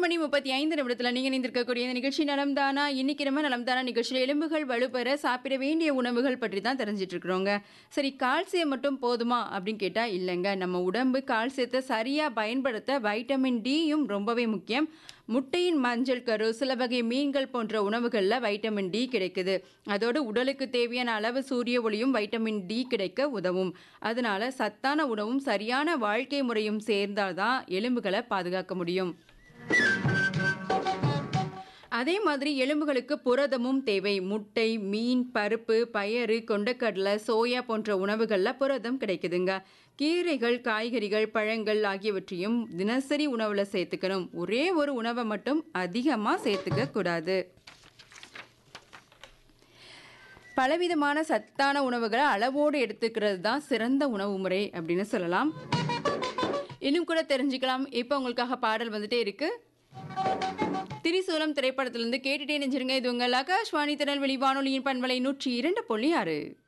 மணி முப்பத்தி ஐந்து நிமிடத்தில் நீங்கள் நிந்திருக்கக்கூடிய இந்த நிகழ்ச்சி நலம்தானா இன்னைக்கு நம்ம நலம்தானா நிகழ்ச்சியில் எலும்புகள் வலுப்பெற சாப்பிட வேண்டிய உணவுகள் பற்றி தான் தெரிஞ்சிட்டு இருக்கிறோங்க சரி கால்சியம் மட்டும் போதுமா அப்படின்னு கேட்டால் இல்லைங்க நம்ம உடம்பு கால்சியத்தை சரியாக பயன்படுத்த வைட்டமின் டியும் ரொம்பவே முக்கியம் முட்டையின் மஞ்சள் கரு சில வகை மீன்கள் போன்ற உணவுகளில் வைட்டமின் டி கிடைக்குது அதோடு உடலுக்கு தேவையான அளவு சூரிய ஒளியும் வைட்டமின் டி கிடைக்க உதவும் அதனால சத்தான உணவும் சரியான வாழ்க்கை முறையும் சேர்ந்தால்தான் எலும்புகளை பாதுகாக்க முடியும் அதே மாதிரி எலும்புகளுக்கு புரதமும் தேவை முட்டை மீன் பருப்பு பயறு கொண்டக்கடலை சோயா போன்ற உணவுகளில் புரதம் கிடைக்குதுங்க கீரைகள் காய்கறிகள் பழங்கள் ஆகியவற்றையும் தினசரி உணவில் சேர்த்துக்கணும் ஒரே ஒரு உணவை மட்டும் அதிகமாக சேர்த்துக்க கூடாது பலவிதமான சத்தான உணவுகளை அளவோடு எடுத்துக்கிறது தான் சிறந்த உணவு முறை அப்படின்னு சொல்லலாம் இன்னும் கூட தெரிஞ்சுக்கலாம் இப்போ உங்களுக்காக பாடல் வந்துட்டே இருக்கு திரிசூலம் திரைப்படத்திலிருந்து கேட்டுட்டே நெஞ்சிருங்க இது உங்கள் ஆகாஷ்வாணி திருநெல்வேலி வானொலியின் பண்பலை நூற்றி இரண்டு புள்ளி ஆறு